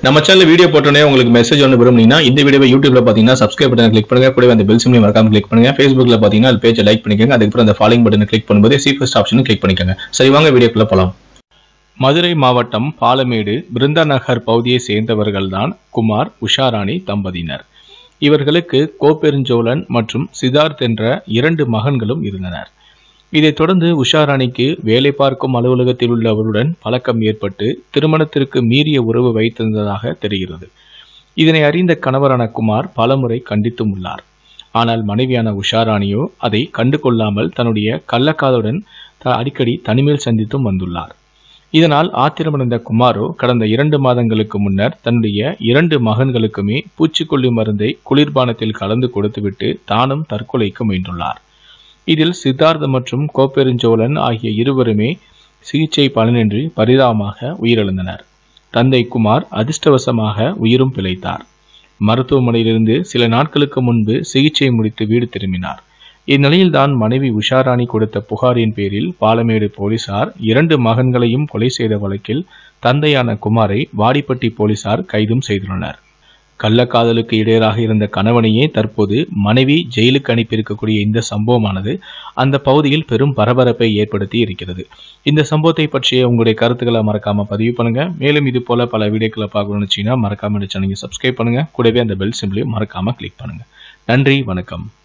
நம்ம channel video போட்டோன்னே உங்களுக்கு மெசேஜ் ஒன்று விரும்புனீங்கன்னா இந்த வீடியோவை யூடியூப்ல பார்த்தீங்கன்னா சப்ஸ்கிரைப் பட்டன் கிளிக் பண்ணுங்க கூடவே அந்த பெல் சிம்லையும் மறக்காம கிளிக் பண்ணுங்க ஃபேஸ்புக்ல பார்த்தீங்கன்னா அது பேஜை லைக் பண்ணிக்கோங்க அதுக்கப்புறம் அந்த ஃபாலோயிங் பட்டனை கிளிக் பண்ணும்போது சி ஃபர்ஸ்ட் ஆப்ஷனும் கிளிக் பண்ணிக்கோங்க சரி வாங்க வீடியோக்குள்ள போலாம் மதுரை மாவட்டம் பாலமேடு பிருந்தா நகர் பகுதியை சேர்ந்தவர்கள்தான் குமார் உஷாராணி தம்பதியினர் இவர்களுக்கு கோப்பெருஞ்சோழன் மற்றும் சித்தார்த் என்ற இரண்டு மகன்களும் இருந்தனர் இதைத் தொடர்ந்து உஷாராணிக்கு வேலை பார்க்கும் அலுவலகத்தில் உள்ள அவருடன் பழக்கம் ஏற்பட்டு திருமணத்திற்கு மீறிய உறவு வைத்திருந்ததாக தெரிகிறது இதனை அறிந்த கணவரான குமார் பலமுறை கண்டித்தும் உள்ளார் ஆனால் மனைவியான உஷாராணியோ அதை கண்டு கொள்ளாமல் தன்னுடைய கள்ளக்காதுடன் த- அடிக்கடி தனிமையில் சந்தித்தும் வந்துள்ளார் இதனால் ஆத்திரமடைந்த குமாரோ கடந்த இரண்டு மாதங்களுக்கு முன்னர் தன்னுடைய இரண்டு மகன்களுக்குமே பூச்சிக்கொல்லி மருந்தை குளிர்பானத்தில் கலந்து கொடுத்துவிட்டு தானும் தற்கொலைக்கு முயன்றுள்ளார் இதில் சித்தார்த் மற்றும் கோப்பெருஞ்சோழன் ஆகிய இருவருமே சிகிச்சை பலனின்றி பரிதாபமாக உயிரிழந்தனர் தந்தை குமார் அதிர்ஷ்டவசமாக உயிரும் பிழைத்தார் மருத்துவமனையிலிருந்து சில நாட்களுக்கு முன்பு சிகிச்சை முடித்து வீடு திரும்பினார் இந்நிலையில்தான் மனைவி உஷாராணி கொடுத்த புகாரின் பேரில் பாலமேடு போலீசார் இரண்டு மகன்களையும் கொலை செய்த வழக்கில் தந்தையான குமாரை வாடிப்பட்டி போலீசார் கைதும் செய்துள்ளனர் கள்ளக்காதலுக்கு இடையராக இருந்த கணவனையே தற்போது மனைவி ஜெயிலுக்கு அனுப்பியிருக்கக்கூடிய இந்த சம்பவமானது அந்த பகுதியில் பெரும் பரபரப்பை ஏற்படுத்தி இருக்கிறது இந்த சம்பவத்தை பற்றிய உங்களுடைய கருத்துக்களை மறக்காம பதிவு பண்ணுங்க மேலும் இது போல பல வீடியோக்களை பார்க்கணும்னு வச்சீங்கன்னா மறக்காம இந்த சேனலை சப்ஸ்கிரைப் பண்ணுங்க கூடவே அந்த பெல் சிம்பிளையும் மறக்காம கிளிக் பண்ணுங்க நன்றி வணக்கம்